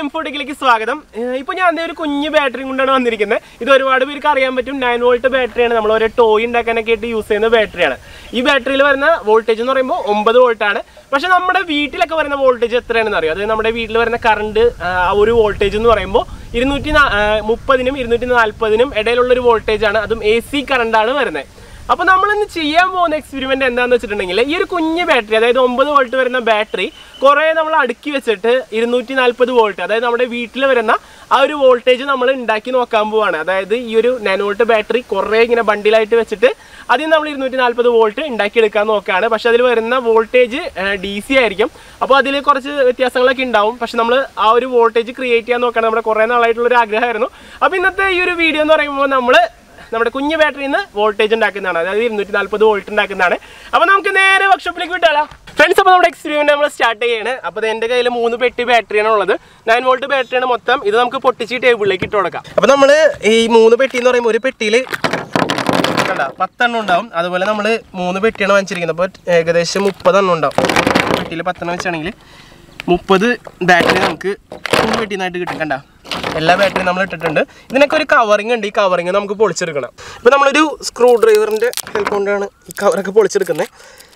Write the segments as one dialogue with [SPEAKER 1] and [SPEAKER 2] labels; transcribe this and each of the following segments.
[SPEAKER 1] ഇൻഫോട്ടിക്കിലേക്ക് സ്വാഗതം ഏഹ് ഇപ്പൊ ഞാൻ ദേ ഒരു കുഞ്ഞു ബാറ്ററി കൊണ്ടാണ് വന്നിരിക്കുന്നത് ഇത് ഒരുപാട് പേർക്ക് അറിയാൻ പറ്റും നയൻ വോൾട്ട് ബാറ്ററിയാണ് നമ്മൾ ഒരു ടോയ് ഉണ്ടാക്കാനൊക്കെ ആയിട്ട് യൂസ് ചെയ്യുന്ന ബാറ്ററിയാണ് ഈ ബാറ്ററിയിൽ വരുന്ന വോൾട്ടേജ് എന്ന് പറയുമ്പോൾ ഒമ്പത് വോൾട്ട് ആണ് പക്ഷെ നമ്മുടെ വീട്ടിലൊക്കെ വരുന്ന വോൾട്ടേജ് എത്രയാണെന്ന് അറിയാം അതായത് നമ്മുടെ വീട്ടിൽ വരുന്ന കറണ്ട് ആ ഒരു വോൾട്ടേജ് എന്ന് പറയുമ്പോൾ ഇരുന്നൂറ്റി നാ- ആ, മുപ്പതിനും ഇരുന്നൂറ്റി നാൽപ്പതിനും ഇടയിലുള്ള ഒരു വോൾട്ടേജ് ആണ് അതും എ സി കറണ്ടാണ് വരുന്നത് അപ്പോൾ നമ്മൾ ഇന്ന് ചെയ്യാൻ പോകുന്ന എക്സ്പെരിമെന്റ് എന്താണെന്ന് വെച്ചിട്ടുണ്ടെങ്കിൽ ഈ ഒരു കുഞ്ഞ് ബാറ്ററി അതായത് ഒമ്പത് വോൾട്ട് വരുന്ന ബാറ്ററി കുറേ നമ്മൾ അടുക്കി വെച്ചിട്ട് ഇരുന്നൂറ്റി നാൽപ്പത് വോൾട്ട് അതായത് നമ്മുടെ വീട്ടിൽ വരുന്ന ആ ഒരു വോൾട്ടേജ് നമ്മൾ ഉണ്ടാക്കി നോക്കാൻ പോവാണ് അതായത് ഈ ഒരു നയൻ വോൾട്ട് ബാറ്ററി കുറേ ഇങ്ങനെ ബണ്ടിലായിട്ട് വെച്ചിട്ട് അതിൽ നമ്മൾ ഇരുന്നൂറ്റി നാൽപ്പത് വോൾട്ട് ഉണ്ടാക്കിയെടുക്കാൻ നോക്കുകയാണ് പക്ഷെ അതിൽ വരുന്ന വോൾട്ടേജ് ഡി സി ആയിരിക്കും അപ്പോൾ അതിൽ കുറച്ച് വ്യത്യാസങ്ങളൊക്കെ ഉണ്ടാവും പക്ഷെ നമ്മൾ ആ ഒരു വോൾട്ടേജ് ക്രിയേറ്റ് ചെയ്യാൻ നോക്കുകയാണ് നമ്മുടെ കുറേ നാളായിട്ടുള്ള ഒരു ആഗ്രഹമായിരുന്നു അപ്പോൾ ഇന്നത്തെ ഈ ഒരു വീഡിയോ എന്ന് പറയുമ്പോൾ നമ്മൾ നമ്മുടെ കുഞ്ഞു ബാറ്ററിയിൽ നിന്ന് വോൾട്ടേജ് ഉണ്ടാക്കുന്നതാണ് അതായത് ഇരുന്നൂറ്റി നാൽപ്പത് വോൾട്ട് ഉണ്ടാക്കുന്നതാണ് അപ്പോൾ നമുക്ക് നേരെ വർക്ക്ഷോപ്പിലേക്ക് വിട്ടാലോ ഫ്രണ്ട്സ് അപ്പോൾ നമ്മുടെ എക്സ്പെരിമെന്റ് നമ്മൾ സ്റ്റാർട്ട് ചെയ്യാണ് അപ്പോൾ എൻ്റെ കയ്യിൽ മൂന്ന് പെട്ടി ബാറ്ററിയാണ് ഉള്ളത് നയൻ വോൾട്ട് ബാറ്ററിയാണ് മൊത്തം ഇത് നമുക്ക് പൊട്ടിച്ച് ടേബിളിലേക്ക് ഇട്ട് കൊടുക്കാം അപ്പോൾ നമ്മൾ ഈ മൂന്ന് പെട്ടി എന്ന് പറയുമ്പോൾ ഒരു പെട്ടിയിൽ കണ്ട പത്തെണ്ണം ഉണ്ടാവും അതുപോലെ നമ്മൾ മൂന്ന് പെട്ടിയാണ് വാങ്ങിച്ചിരിക്കുന്നത് അപ്പോൾ ഏകദേശം മുപ്പതെണ്ണം ഉണ്ടാവും പെട്ടിയിൽ പത്തെണ്ണം വെച്ചാണെങ്കിൽ മുപ്പത് ബാറ്ററി നമുക്ക് മൂന്ന് പെട്ടിയിൽ നിന്നായിട്ട് കിട്ടും കണ്ട എല്ലാ ബാറ്ററിയും നമ്മൾ ഇട്ടിട്ടുണ്ട് ഇതിനൊക്കെ ഒരു കവറിങ് ഉണ്ട് ഈ കവറിങ് നമുക്ക് പൊളിച്ചെടുക്കണം ഇപ്പോൾ നമ്മളൊരു സ്ക്രൂ ഡ്രൈവറിൻ്റെ ഹെൽപ്പ് കൊണ്ടാണ് ഈ കവറൊക്കെ പൊളിച്ചെടുക്കുന്നത്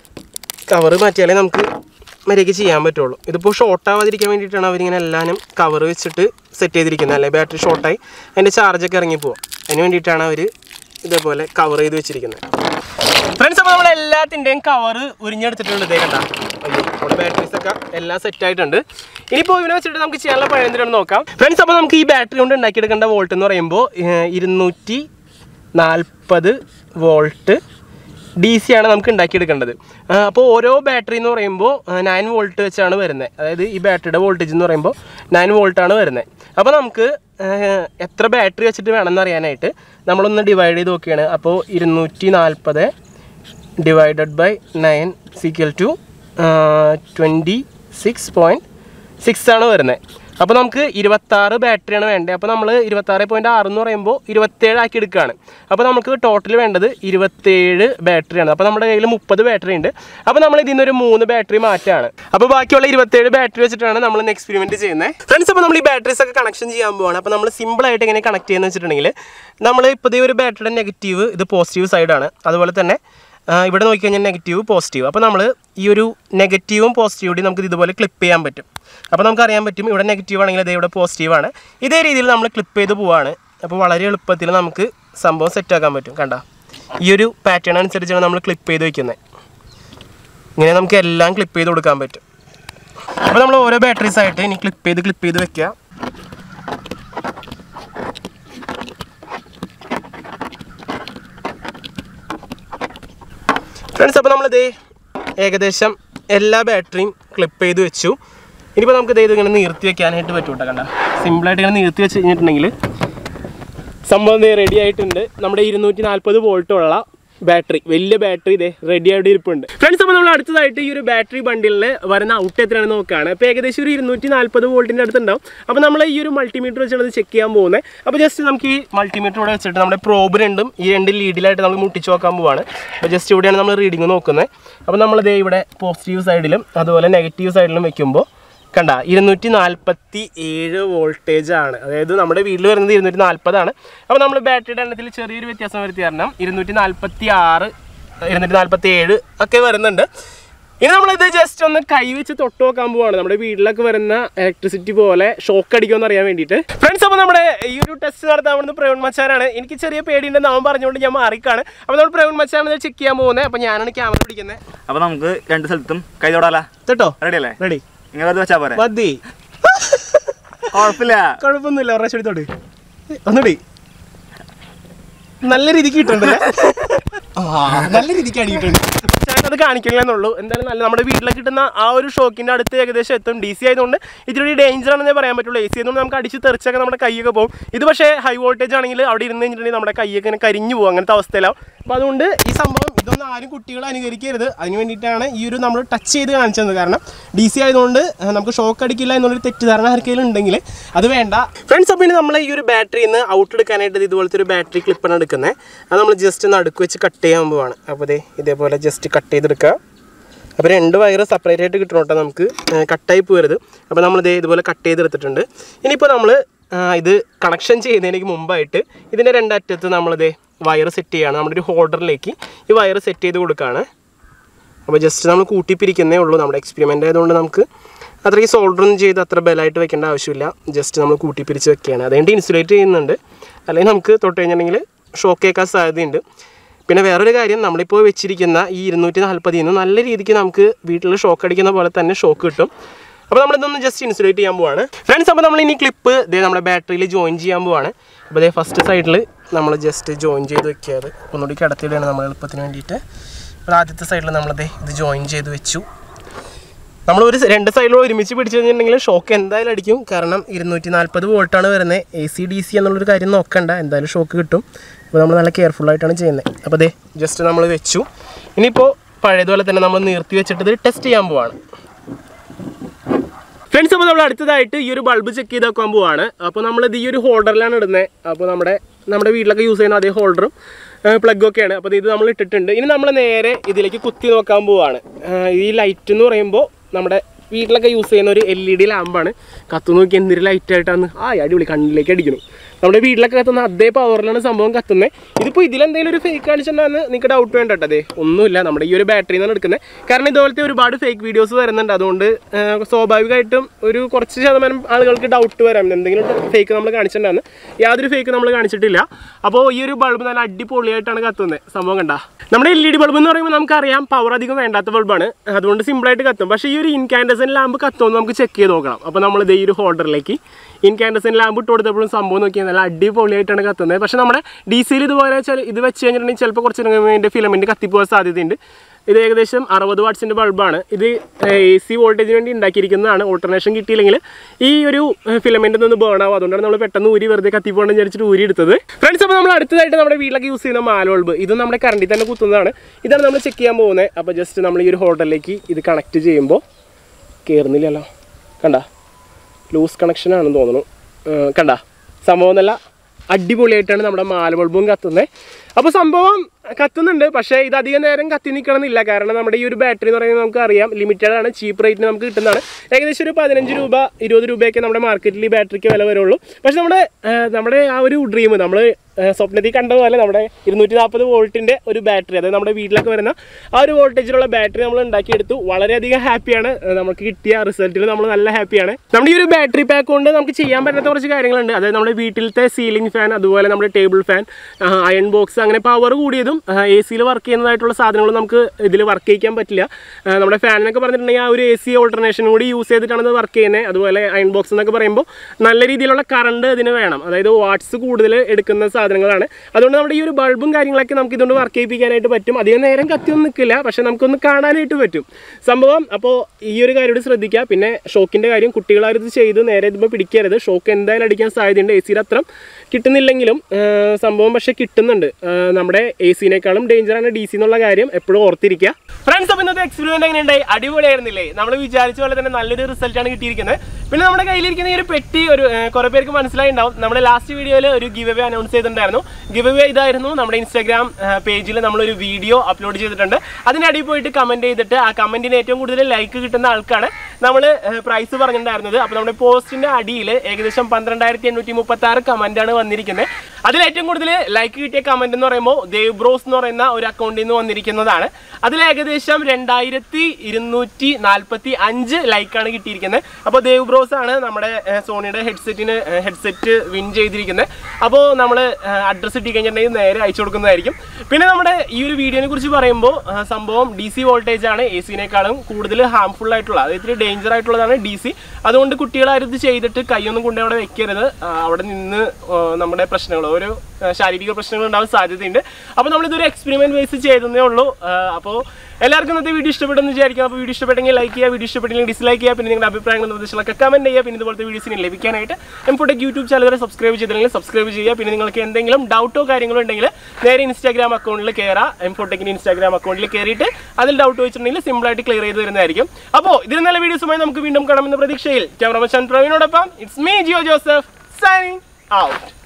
[SPEAKER 1] കവറ് മാറ്റിയാലേ നമുക്ക് മര്യാദയ്ക്ക് ചെയ്യാൻ പറ്റുള്ളൂ ഇതിപ്പോൾ ഷോർട്ട് ആവാതിരിക്കാൻ വേണ്ടിയിട്ടാണ് അവരിങ്ങനെ എല്ലാനും കവർ വെച്ചിട്ട് സെറ്റ് ചെയ്തിരിക്കുന്നത് അല്ലെ ബാറ്ററി ഷോർട്ടായി അതിൻ്റെ ചാർജൊക്കെ ഇറങ്ങി പോവാം അതിന് വേണ്ടിയിട്ടാണ് അവർ ഇതേപോലെ കവർ ചെയ്ത് വെച്ചിരിക്കുന്നത് ഫ്രണ്ട്സ് അപ്പോൾ നമ്മൾ എല്ലാത്തിൻ്റെയും കവർ ഉരിഞ്ഞെടുത്തിട്ടുണ്ട് ഇതേ കണ്ട അയ്യോ നമ്മുടെ ബാറ്ററീസ് ഒക്കെ എല്ലാം സെറ്റ് ആയിട്ടുണ്ട് ഇനിയിപ്പോൾ ഇവനെ വെച്ചിട്ട് നമുക്ക് ചെയ്യാനുള്ള പഴം എന്തിനാണ് നോക്കാം ഫ്രണ്ട്സ് അപ്പോൾ നമുക്ക് ഈ ബാറ്ററി കൊണ്ട് ഉണ്ടാക്കിയെടുക്കേണ്ട വോൾട്ട് എന്ന് പറയുമ്പോൾ ഏഹ്, ഇരുന്നൂറ്റി നാൽപ്പത് വോൾട്ട് ഡി സി ആണ് നമുക്ക് ഉണ്ടാക്കിയെടുക്കേണ്ടത് അപ്പോൾ ഓരോ ബാറ്ററി എന്ന് പറയുമ്പോൾ നയൻ വോൾട്ട് വെച്ചാണ് വരുന്നത് അതായത് ഈ ബാറ്ററിയുടെ വോൾട്ടേജ് എന്ന് പറയുമ്പോൾ നയൻ വോൾട്ടാണ് വരുന്നത് അപ്പോൾ നമുക്ക് ആ, എത്ര ബാറ്ററി വെച്ചിട്ട് വേണമെന്ന് അറിയാനായിട്ട് നമ്മളൊന്ന് ഡിവൈഡ് ചെയ്ത് നോക്കുകയാണ് അപ്പോൾ ഇരുന്നൂറ്റി നാൽപ്പത് divided by nine equal to twenty six point six ആണ് വരുന്നത് അപ്പോൾ നമുക്ക് ഇരുപത്താറ് ബാറ്ററിയാണ് വേണ്ടത് അപ്പോൾ നമ്മൾ ഇരുപത്താറ് പോയിൻറ്റ് ആറ് എന്ന് പറയുമ്പോൾ ഇരുപത്തേഴ് ആക്കി എടുക്കുകയാണ് അപ്പോൾ നമുക്ക് ടോട്ടൽ വേണ്ടത് ഇരുപത്തേഴ് ബാറ്ററിയാണ് അപ്പോൾ നമ്മുടെ കയ്യിൽ മുപ്പത് ബാറ്ററി ഉണ്ട് അപ്പോൾ നമ്മൾ ഇതിൽ നിന്നൊരു മൂന്ന് ബാറ്ററി മാറ്റാണ് അപ്പോൾ ബാക്കിയുള്ള ഇരുപത്തേഴ് ബാറ്ററി വെച്ചിട്ടാണ് നമ്മൾ ഇന്ന് എക്സ്പെരിമെൻറ്റ് ചെയ്യുന്നത് ഫ്രണ്ട്സ് അപ്പോൾ നമ്മൾ ഈ ബാറ്ററീസ് ഒക്കെ കണക്ഷൻ ചെയ്യാൻ പോവാണ് അപ്പോൾ നമ്മൾ സിമ്പിളായിട്ട് എങ്ങനെ കണക്ട് ചെയ്യുന്നത് വെച്ചിട്ടുണ്ടെങ്കിൽ നമ്മൾ ഇപ്പോൾ ഈ ഒരു ബാറ്ററിയുടെ നെഗറ്റീവ് ഇത് പോസിറ്റീവ് സൈഡാണ് അതുപോലെ തന്നെ ആ, ഇവിടെ നോക്കിക്കഴിഞ്ഞാൽ നെഗറ്റീവ് പോസിറ്റീവ് അപ്പോൾ നമ്മൾ ഈ ഒരു നെഗറ്റീവും പോസിറ്റീവും കൂടി നമുക്ക് ഇതുപോലെ ക്ലിപ്പ് ചെയ്യാൻ പറ്റും അപ്പോൾ നമുക്ക് അറിയാൻ പറ്റും ഇവിടെ നെഗറ്റീവ് ആണെങ്കിൽ ഇത് ഇവിടെ പോസിറ്റീവ് ആണ് ഇതേ രീതിയിൽ നമ്മൾ ക്ലിപ്പ് ചെയ്ത് പോവാണ് അപ്പോൾ വളരെ എളുപ്പത്തിൽ നമുക്ക് സംഭവം സെറ്റ് ആക്കാൻ പറ്റും കണ്ട ഈ ഒരു പാറ്റേൺ അനുസരിച്ചാണ് നമ്മൾ ക്ലിപ്പ് ചെയ്ത് വെക്കുന്നത് ഇങ്ങനെ നമുക്ക് എല്ലാം ക്ലിപ്പ് ചെയ്ത് കൊടുക്കാൻ പറ്റും അപ്പോൾ നമ്മൾ ഓരോ ബാറ്ററീസ് ആയിട്ട് ഇനി ക്ലിപ്പ് ചെയ്ത് ക്ലിപ്പ് ചെയ്ത് വെക്കുക ഫ്രണ്ട്സ് അപ്പോൾ നമ്മളിത് ഏകദേശം എല്ലാ ബാറ്ററിയും ക്ലിപ്പ് ചെയ്ത് വെച്ചു ഇനിയിപ്പോൾ നമുക്ക് ഇത് ഇങ്ങനെ നീർത്തി വെക്കാനായിട്ട് പറ്റും കേട്ടോ കണ്ട സിമ്പിളായിട്ട് ഇങ്ങനെ നീർത്തി വെച്ച് കഴിഞ്ഞിട്ടുണ്ടെങ്കിൽ സംഭവം റെഡി ആയിട്ടുണ്ട് നമ്മുടെ ഇരുന്നൂറ്റി നാൽപ്പത് വോൾട്ടുള്ള ബാറ്ററി വലിയ ബാറ്ററി ഇതേ റെഡി ആയിട്ട് ഇരിപ്പുണ്ട് ഫ്രണ്ട്സ് അപ്പോൾ നമ്മൾ അടുത്തതായിട്ട് ഈ ഒരു ബാറ്ററി ബണ്ടിലിൽ വരുന്ന ഔട്ട് എത്രയാണെന്ന് നോക്കുകയാണ് അപ്പോൾ ഏകദേശം ഒരു ഇരുന്നൂറ്റി നാൽപ്പത് വോൾട്ടിൻ്റെ അടുത്തുണ്ടാവും അപ്പോൾ നമ്മൾ ഈ ഒരു മൾട്ടിമീറ്റർ വെച്ചാണ് ഇത് ചെക്ക് ചെയ്യാൻ പോകുന്നത് അപ്പോൾ ജസ്റ്റ് നമുക്ക് ഈ മൾട്ടിമീറ്റർ ഇവിടെ വെച്ചിട്ട് നമ്മുടെ പ്രോബ് രണ്ടും ഈ രണ്ട് ലീഡിലായിട്ട് നമ്മൾ മുട്ടിച്ച് നോക്കാൻ പോവാണ് അപ്പോൾ ജസ്റ്റ് ഇവിടെയാണ് നമ്മൾ റീഡിങ് നോക്കുന്നത് അപ്പോൾ നമ്മളിതേ ഇവിടെ പോസിറ്റീവ് സൈഡിലും അതുപോലെ നെഗറ്റീവ് സൈഡിലും വെക്കുമ്പോൾ കണ്ട ഇരുന്നൂറ്റി നാൽപ്പത്തി ഏഴ് വോൾട്ടേജ് ആണ് അതായത് നമ്മുടെ വീട്ടിൽ വരുന്നത് ഇരുന്നൂറ്റി നാൽപ്പതാണ് അപ്പോൾ നമ്മൾ ബാറ്ററിയുടെ എണ്ണത്തിൽ ചെറിയൊരു വ്യത്യാസം വരുത്തി കാരണം ഇരുന്നൂറ്റി നാൽപ്പത്തി ആറ് ഇരുന്നൂറ്റി നാൽപ്പത്തി ഏഴ് ഒക്കെ വരുന്നുണ്ട് ഇനി നമ്മളിത് ജസ്റ്റ് ഒന്ന് കൈ വെച്ച് തൊട്ട് നോക്കാൻ പോവാണ് നമ്മുടെ വീട്ടിലൊക്കെ വരുന്ന ഇലക്ട്രിസിറ്റി പോലെ ഷോക്ക് അടിക്കുമെന്ന് അറിയാൻ വേണ്ടിയിട്ട് ഫ്രണ്ട്സ് അപ്പോൾ നമ്മുടെ ഈ ഒരു ടെസ്റ്റ് നടത്താൻ വേണ്ടി പ്രവീൺ മച്ചാനാണ് എനിക്ക് ചെറിയ പേടിയുണ്ടെന്ന് അവൻ പറഞ്ഞുകൊണ്ട് ഞാൻ മാറിക്കാണ് അപ്പോൾ നമ്മൾ പ്രവീൺ മച്ചാനാണ് ചെക്ക് ചെയ്യാൻ പോകുന്നത് അപ്പോൾ ഞാനാണ് ക്യാമറ പിടിക്കുന്നത്
[SPEAKER 2] അപ്പൊ നമുക്ക് രണ്ട് സ്ഥലത്തും കൈ തൊടാല
[SPEAKER 1] കേട്ടോ
[SPEAKER 2] റെഡി അല്ലേ
[SPEAKER 1] റെഡി
[SPEAKER 2] നിങ്ങൾ അത് വെച്ചാ പോരെ
[SPEAKER 1] മതി
[SPEAKER 2] കുഴപ്പമില്ല
[SPEAKER 1] കുഴപ്പമൊന്നുമില്ല ഒരു പ്രാവശ്യം എടുത്തോട് ഒന്നുകൂടി നല്ല രീതിക്ക് കിട്ടുന്നുണ്ടല്ലേ ആ, നല്ല രീതിക്ക് അടിയിട്ടുണ്ട് ചേട്ടൻ അത് കാണിക്കില്ലെന്നുള്ളൂ എന്തായാലും നല്ല നമ്മുടെ വീട്ടിലൊക്കെ കിട്ടുന്ന ആ ഒരു ഷോക്കിന്റെ അടുത്ത് ഏകദേശം എത്തും ഡി സി ആയതുകൊണ്ട് ഇത്തിരി ഡേഞ്ചർ ആണെന്നേ പറയാൻ പറ്റുള്ളൂ എ സി ആയതുകൊണ്ട് നമുക്ക് അടിച്ച് തെറിച്ചൊക്കെ നമ്മുടെ കൈയൊക്കെ പോകും ഇത് പക്ഷേ ഹൈ വോൾട്ടേജ് ആണെങ്കിൽ അവിടെ ഇരുന്ന് കഴിഞ്ഞിട്ടുണ്ടെങ്കിൽ നമ്മുടെ കൈയൊക്കെ ഇങ്ങനെ കരിഞ്ഞു പോകും അങ്ങനത്തെ അവസ്ഥയിലാവും അപ്പോൾ അതുകൊണ്ട് ഈ സംഭവം ഇതൊന്നും ആരും കുട്ടികൾ അനുകരിക്കരുത് അതിന് വേണ്ടിയിട്ടാണ് ഈ ഒരു നമ്മൾ ടച്ച് ചെയ്ത് കാണിച്ചത് കാരണം ഡി സി ആയതുകൊണ്ട് ആ, നമുക്ക് ഷോക്ക് അടിക്കില്ല എന്നുള്ളൊരു തെറ്റിദ്ധാരണ ആർക്കെങ്കിലും ഉണ്ടെങ്കിൽ അത് വേണ്ട ഫ്രണ്ട്സ് അപ്പോൾ ഇനി നമ്മൾ ഈ ഒരു ബാറ്ററിയിൽ നിന്ന് ഔട്ട് എടുക്കാനായിട്ട് ഇതുപോലത്തെ ഒരു ബാറ്ററി ക്ലിപ്പാണ് എടുക്കുന്നത് അത് നമ്മൾ ജസ്റ്റ് ഒന്ന് അടുക്ക് വെച്ച് കട്ട് ചെയ്യാൻ പോവാണ് അപ്പോൾ ദേ ഇതേപോലെ ജസ്റ്റ് കട്ട് ചെയ്തെടുക്കുക അപ്പോൾ രണ്ട് വയർ സെപ്പറേറ്റ് ആയിട്ട് കിട്ടണം കേട്ടോ നമുക്ക് കട്ടായി പോരുത് അപ്പോൾ നമ്മൾ ഇതേ ഇതുപോലെ കട്ട് ചെയ്തെടുത്തിട്ടുണ്ട് ഇനിയിപ്പോൾ നമ്മൾ ഇത് കണക്ഷൻ ചെയ്യുന്നതിന് മുമ്പായിട്ട് ഇതിൻ്റെ രണ്ടറ്റത്ത് നമ്മളിതേ വയർ സെറ്റ് ചെയ്യുകയാണ് നമ്മുടെ ഒരു ഹോൾഡറിലേക്ക് ഈ വയർ സെറ്റ് ചെയ്ത് കൊടുക്കുകയാണ് അപ്പോൾ ജസ്റ്റ് നമ്മൾ കൂട്ടിപ്പിരിക്കുന്നേ ഉള്ളൂ നമ്മുടെ എക്സ്പെരിമെൻ്റ് ആയതുകൊണ്ട് നമുക്ക് അത്രയ്ക്ക് സോൾഡർ ഒന്നും ചെയ്ത് അത്ര ബലമായിട്ട് വെക്കേണ്ട ആവശ്യമില്ല ജസ്റ്റ് നമ്മൾ കൂട്ടിപ്പിരിച്ച് വെക്കുകയാണ് അതുകൊണ്ട് ഇൻസുലേറ്റ് ചെയ്യുന്നുണ്ട് അല്ലെങ്കിൽ നമുക്ക് തൊട്ട് കഴിഞ്ഞിട്ടുണ്ടെങ്കിൽ ഷോക്ക് കേൾക്കാൻ സാധ്യതയുണ്ട് പിന്നെ വേറൊരു കാര്യം നമ്മളിപ്പോൾ വെച്ചിരിക്കുന്ന ഈ ഇരുന്നൂറ്റി നാൽപ്പതിൽ നിന്ന് നല്ല രീതിക്ക് നമുക്ക് വീട്ടിൽ ഷോക്ക് അടിക്കുന്ന പോലെ തന്നെ ഷോക്ക് കിട്ടും അപ്പോൾ നമ്മളിതൊന്ന് ജസ്റ്റ് ഇൻസുലേറ്റ് ചെയ്യാൻ പോവാണ് ഫ്രണ്ട്സ് അപ്പോൾ നമ്മൾ ഇനി ക്ലിപ്പ് ഇതേ നമ്മുടെ ബാറ്ററിയിൽ ജോയിൻ ചെയ്യാൻ പോവാണ് അപ്പോൾ ഇതേ ഫസ്റ്റ് സൈഡിൽ നമ്മൾ ജസ്റ്റ് ജോയിൻ ചെയ്ത് വെക്കുക ഒന്നുകൂടി കിടത്തിയിടുകയാണ് നമ്മൾ എളുപ്പത്തിന് വേണ്ടിയിട്ട് അപ്പോൾ ആദ്യത്തെ സൈഡിൽ നമ്മളിതേ ഇത് ജോയിൻ ചെയ്ത് വെച്ചു നമ്മൾ ഒരു രണ്ട് സൈഡിലും ഒരുമിച്ച് പിടിച്ചു കഴിഞ്ഞിട്ടുണ്ടെങ്കിൽ ഷോക്ക് എന്തായാലും അടിക്കും കാരണം ഇരുന്നൂറ്റി നാൽപ്പത് വോൾട്ടാണ് വരുന്നത് എ സി ഡി സി എന്നുള്ളൊരു കാര്യം നോക്കണ്ട എന്തായാലും ഷോക്ക് കിട്ടും അപ്പോൾ നമ്മൾ നല്ല കെയർഫുൾ ആയിട്ടാണ് ചെയ്യുന്നത് അപ്പോൾ ദേ ജസ്റ്റ് നമ്മൾ വെച്ചു ഇനിയിപ്പോൾ പഴയതുപോലെ തന്നെ നമ്മൾ നിർത്തി വെച്ചിട്ട് ഇത് ടെസ്റ്റ് ചെയ്യാൻ പോവാണ് ഫ്രണ്ട്സ് അപ്പോൾ നമ്മൾ അടുത്തതായിട്ട് ഈ ഒരു ബൾബ് ചെക്ക് ചെയ്ത് വെക്കാൻ പോവാണ് അപ്പോൾ നമ്മളിത് ഈ ഒരു ഹോൾഡറിലാണ് ഇടുന്നത് അപ്പോൾ നമ്മുടെ നമ്മുടെ വീട്ടിലൊക്കെ യൂസ് ചെയ്യുന്ന അതേ ഹോൾഡറും പ്ലഗും ഒക്കെയാണ് അപ്പോൾ ഇത് നമ്മൾ ഇട്ടിട്ടുണ്ട് ഇനി നമ്മൾ നേരെ ഇതിലേക്ക് കുത്തി നോക്കാൻ പോവാണ് ആ, ഈ ലൈറ്റ് എന്ന് പറയുമ്പോൾ നമ്മുടെ വീട്ടിലൊക്കെ യൂസ് ചെയ്യുന്ന ഒരു എൽ ഇ ഡി ലാമ്പാണ് കത്തു നോക്കി എന്തൊരു ലൈറ്റ് ആയിട്ടാണ് ആ അടിപൊളി കണ്ണിലേക്ക് അടിക്കണം നമ്മുടെ വീട്ടിലൊക്കെ കത്തുന്ന അതേ പവറിലാണ് സംഭവം കത്തുന്നത് ഇതിപ്പോൾ ഇതിലെന്തെങ്കിലും ഒരു ഫേക്ക് കാണിച്ചിട്ടുണ്ടെന്ന് നിങ്ങൾക്ക് ഡൗട്ട് വേണ്ട കേട്ടോ അതെ ഒന്നുമില്ല നമ്മുടെ ഈ ഒരു ബാറ്ററിയിൽ നിന്നാണ് എടുക്കുന്നത് കാരണം ഇതുപോലത്തെ ഒരുപാട് ഫേക്ക് വീഡിയോസ് വരുന്നുണ്ട് അതുകൊണ്ട് ആ, സ്വാഭാവികമായിട്ടും ഒരു കുറച്ച് ശതമാനം ആളുകൾക്ക് ഡൗട്ട് വരാം എന്തെങ്കിലും ഫേക്ക് നമ്മൾ കാണിച്ചിട്ടുണ്ടായിരുന്നു യാതൊരു ഫേക്ക് നമ്മൾ കാണിച്ചിട്ടില്ല അപ്പോൾ ഈ ഒരു ബൾബ് നല്ല അടിപൊളിയായിട്ടാണ് കത്തുന്നത് സംഭവം കണ്ട നമ്മുടെ എൽ ഇ ഡി ബൾബ് എന്ന് പറയുമ്പോൾ നമുക്കറിയാം പവർ അധികം വേണ്ടാത്ത ബൾബാണ് അതുകൊണ്ട് സിമ്പിളായിട്ട് കത്തും പക്ഷേ ഈ ഒരു ഇൻകാൻഡസൻ ലാമ്പ് കത്തുമെന്ന് നമുക്ക് ചെക്ക് ചെയ്ത് നോക്കണം അപ്പോൾ നമ്മൾ ഇതേ ഈ ഒരു ഹോൾഡറിലേക്ക് ഇൻകാൻഡസൻ ലാമ്പ് ഇട്ട് കൊടുത്തപ്പോഴും സംഭവം നോക്കിയാൽ നല്ല അടിപൊളിയായിട്ടാണ് കത്തുന്നത് പക്ഷേ നമ്മുടെ ഡി സിയിൽ ഇതുപോലെ ചില ഇത് വെച്ച് കഴിഞ്ഞിട്ടുണ്ടെങ്കിൽ ചിലപ്പോൾ കുറച്ച് ഇതിൻ്റെ ഫിലമെൻറ്റ് കത്തിപ്പോകാൻ സാധ്യതയുണ്ട് ഇത് ഏകദേശം അറുപത് വാട്ട്സിൻ്റെ ബൾബാണ് ഇത് എ സി വോൾട്ടേജിന് വേണ്ടി ഉണ്ടാക്കിയിരിക്കുന്നതാണ് ഓൾട്ടർനേഷൻ കിട്ടിയില്ലെങ്കിൽ ഈ ഒരു ഫിലമെൻ്റ് നിന്ന് ബേൺ ആവും അതുകൊണ്ടാണ് നമ്മൾ പെട്ടെന്ന് ഊരി വെറുതെ കത്തിപ്പോകണം വിചാരിച്ചിട്ട് ഊരി എടുത്തത് ഫ്രണ്ട്സ് അപ്പോൾ നമ്മൾ അടുത്തതായിട്ട് നമ്മുടെ വീട്ടിലൊക്കെ യൂസ് ചെയ്യുന്ന മാല ബൾബ് ഇത് നമ്മുടെ കറണ്ടിൽ തന്നെ കുത്തുന്നതാണ് ഇതാണ് നമ്മൾ ചെക്ക് ചെയ്യാൻ പോകുന്നത് അപ്പോൾ ജസ്റ്റ് നമ്മൾ ഈ ഒരു ഹോട്ടലിലേക്ക് ഇത് കണക്ട് ചെയ്യുമ്പോൾ കയറുന്നില്ലല്ലോ കണ്ട ലൂസ് കണക്ഷൻ ആണെന്ന് തോന്നുന്നു ഏർ കണ്ട സംഭവം നല്ല അടിപൊളിയായിട്ടാണ് നമ്മുടെ മാല ബൾബും കത്തുന്നത് അപ്പോൾ സംഭവം കത്തുന്നുണ്ട് പക്ഷേ ഇത് അധികം നേരം കത്തി നിൽക്കണമെന്നില്ല കാരണം നമ്മുടെ ഈ ഒരു ബാറ്ററി എന്ന് പറയുന്നത് നമുക്ക് അറിയാം ലിമിറ്റഡ് ആണ് ചീപ്പ് റേറ്റിന് നമുക്ക് കിട്ടുന്നതാണ് ഏകദേശം ഒരു പതിനഞ്ച് രൂപ ഇരുപത് രൂപയൊക്കെ നമ്മുടെ മാർക്കറ്റിൽ ഈ ബാറ്ററിക്ക് വില വരുള്ളൂ പക്ഷേ നമ്മുടെ ഏർ നമ്മുടെ ആ ഒരു ഡ്രീം നമ്മൾ സ്വപ്നത്തിൽ കണ്ട പോലെ നമ്മുടെ ഇരുന്നൂറ്റി നാൽപ്പത് വോൾട്ടിൻ്റെ ഒരു ബാറ്ററി അതായത് നമ്മുടെ വീട്ടിലൊക്കെ വരുന്ന ആ ഒരു വോൾട്ടേജിലുള്ള ബാറ്ററി നമ്മൾ ഉണ്ടാക്കിയെടുത്തു വളരെയധികം ഹാപ്പിയാണ് ഏർ നമുക്ക് കിട്ടിയ റിസൾട്ടിൽ നമ്മൾ നല്ല ഹാപ്പിയാണ് നമ്മുടെ ഈ ഒരു ബാറ്ററി പാക്ക് കൊണ്ട് നമുക്ക് ചെയ്യാൻ പറ്റാത്ത കുറച്ച് കാര്യങ്ങളുണ്ട് അതായത് നമ്മുടെ വീട്ടിലത്തെ സീലിംഗ് ഫാൻ അതുപോലെ നമ്മുടെ ടേബിൾ ഫാൻ അയൺ ബോക്സ് അങ്ങനെ പവർ കൂടിയതും എ സിയിൽ വർക്ക് ചെയ്യുന്നതായിട്ടുള്ള സാധനങ്ങൾ നമുക്ക് ഇതിൽ വർക്ക് ചെയ്യിക്കാൻ പറ്റില്ല ആ, നമ്മുടെ ഫാനിനൊക്കെ പറഞ്ഞിട്ടുണ്ടെങ്കിൽ ആ ഒരു എ സി ഓൾട്ടർനേഷനും കൂടി യൂസ് ചെയ്തിട്ടാണ് ഇത് വർക്ക് ചെയ്യുന്നത് അതുപോലെ അയൺ ബോക്സ് എന്നൊക്കെ പറയുമ്പോൾ നല്ല രീതിയിലുള്ള കറണ്ട് ഇതിന് വേണം അതായത് വാട്ട്സ് കൂടുതൽ എടുക്കുന്ന സാധനങ്ങളാണ് അതുകൊണ്ട് നമ്മുടെ ഈ ഒരു ബൾബും കാര്യങ്ങളൊക്കെ നമുക്ക് ഇതുകൊണ്ട് വർക്ക് ചെയ്യിപ്പിക്കാനായിട്ട് പറ്റും അധികം നേരം കത്തിയൊന്നും നിൽക്കില്ല പക്ഷെ നമുക്കൊന്ന് കാണാനായിട്ട് പറ്റും സംഭവം അപ്പോൾ ഈ ഒരു കാര്യം കൂടി ശ്രദ്ധിക്കുക പിന്നെ ഷോക്കിൻ്റെ കാര്യം കുട്ടികളാരും ഇത് ചെയ്ത് നേരെ ഇതുമ്പോൾ പിടിക്കരുത് ഷോക്ക് എന്തായാലും അടിക്കാൻ സാധ്യതയുണ്ട് എ സിയിൽ അത്രം കിട്ടുന്നില്ലെങ്കിലും ആ, സംഭവം പക്ഷെ കിട്ടുന്നുണ്ട് ആ, നമ്മുടെ എ സിനേക്കാളും ഡേഞ്ചറാണ് ഡി സി എന്നുള്ള കാര്യം എപ്പോഴും ഓർത്തിരിക്കുക ഫ്രണ്ട്സ് അപ്പോൾ ഇന്നത്തെ എക്സ്പീരിമെന്റ് എങ്ങനെയുണ്ടായി അടിപൊളിയായിരുന്നില്ലേ നമ്മൾ വിചാരിച്ച പോലെ തന്നെ നല്ലൊരു റിസൾട്ടാണ് കിട്ടിയിരിക്കുന്നത് പിന്നെ നമ്മുടെ കയ്യിലിരിക്കുന്ന ഈ ഒരു പെട്ടി ഒരു ആ, കുറേ പേർക്ക് മനസ്സിലായി ഉണ്ടാവും നമ്മുടെ ലാസ്റ്റ് വീഡിയോയിൽ ഒരു ഗിവ് അവേ അനൗൺസ് ചെയ്തിട്ടുണ്ടായിരുന്നു ഗിവ് അവേ ഇതായിരുന്നു നമ്മുടെ ഇൻസ്റ്റാഗ്രാം പേജിൽ നമ്മളൊരു വീഡിയോ അപ്ലോഡ് ചെയ്തിട്ടുണ്ട് അതിനടിയിൽ പോയിട്ട് കമന്റ് ചെയ്തിട്ട് ആ കമന്റിന് ഏറ്റവും കൂടുതൽ ലൈക്ക് കിട്ടുന്ന ആൾക്കാണ് നമ്മൾ പ്രൈസ് പറഞ്ഞിട്ടുണ്ടായിരുന്നത് അപ്പോൾ നമ്മുടെ പോസ്റ്റിന്റെ അടിയിൽ ഏകദേശം പന്ത്രണ്ടായിരത്തി എണ്ണൂറ്റി മുപ്പത്തി ആറ് കമന്റ് ആണ് വന്നിരിക്കുന്നത് അതിൽ ഏറ്റവും കൂടുതൽ ലൈക്ക് കിട്ടിയ കമന്റ് എന്ന് പറയുമ്പോൾ ദേവ് ബ്രോസ് എന്ന് പറയുന്ന ഒരു അക്കൗണ്ടിൽ നിന്ന് വന്നിരിക്കുന്നതാണ് അതിൽ ഏകദേശം രണ്ടായിരത്തി ഇരുന്നൂറ്റി നാൽപ്പത്തി അഞ്ച് ലൈക്കാണ് കിട്ടിയിരിക്കുന്നത് അപ്പോൾ ദേവ് ബ്രോസ് ആണ് നമ്മുടെ ഏഹ്, സോണിയുടെ ഹെഡ്സെറ്റിന് ഹെഡ്സെറ്റ് വിൻ ചെയ്തിരിക്കുന്നത് അപ്പോൾ നമ്മൾ അഡ്രസ്സ് കിട്ടി കഴിഞ്ഞിട്ടുണ്ടെങ്കിൽ നേരെ അയച്ചു കൊടുക്കുന്നതായിരിക്കും പിന്നെ നമ്മുടെ ഈ ഒരു വീഡിയോനെ കുറിച്ച് പറയുമ്പോൾ ആ, സംഭവം ഡി സി വോൾട്ടേജ് ആണ് എ സിനേക്കാളും കൂടുതൽ ഹാംഫുൾ ആയിട്ടുള്ള അതായത് ഇത്തിരി ഡേഞ്ചർ ആയിട്ടുള്ളതാണ് ഡി സി അതുകൊണ്ട് കുട്ടികളാരും ഇത് ചെയ്തിട്ട് കൈയൊന്നും കൊണ്ട് അവിടെ വെക്കരുത് ആ, അവിടെ നിന്ന് ആ, നമ്മുടെ പ്രശ്നങ്ങൾ ഓരോ ആ, ശാരീരിക പ്രശ്നങ്ങൾ ഉണ്ടാവാൻ സാധ്യതയുണ്ട് അപ്പോൾ നമ്മളിതൊരു എക്സ്പെരിമെന്റ് ബേസ് ചെയ്തതേ ഉള്ളൂ അപ്പോൾ എല്ലാവർക്കും ഇന്നത്തെ വീഡിയോ ഇഷ്ടപ്പെടുന്നു വിചാരിക്കാം അപ്പോൾ വീഡിയോ ഇഷ്ടപ്പെട്ടെങ്കിൽ ലൈക്ക് ചെയ്യുക വീഡിയോ ഇഷ്ടപ്പെട്ടെങ്കിൽ ഡിസ്ലൈക്ക് ചെയ്യുക പിന്നെ നിങ്ങളുടെ അഭിപ്രായങ്ങളും നിർദ്ദേശങ്ങളൊക്കെ കമന്റ് ചെയ്യുക പിന്നെ ഇതുപോലത്തെ വീഡിയോസിന് ലഭിക്കാനായിട്ട് എംഫോടെക് യൂട്യൂബ് ചാനൽ വരെ സബ്സ്ക്രൈബ് ചെയ്തില്ലെങ്കിൽ സബ്സ്ക്രൈബ് ചെയ്യുക പിന്നെ നിങ്ങൾക്ക് എന്തെങ്കിലും ഡൗട്ടോ കാര്യങ്ങളോ ഉണ്ടെങ്കിൽ നേരെ ഇൻസ്റ്റാഗ്രാം അക്കൗണ്ടിൽ കയറാം എംഫോടെക്കിന് ഇൻസ്റ്റാഗ്രാം അക്കൗണ്ടിൽ കയറിയിട്ട് അതിൽ ഡൗട്ട് വെച്ചിട്ടുണ്ടെങ്കിൽ സിമ്പിളായിട്ട് ക്ലിയർ ചെയ്ത് തരുന്നതായിരിക്കും അപ്പോൾ ഇതിന് നല്ല വീഡിയോസുമായി നമുക്ക് വീണ്ടും കാണാമെന്ന പ്രതീക്ഷയിൽ ക്യാമറമാൻ പ്രവീണോടൊപ്പം it's me Jio Joseph signing out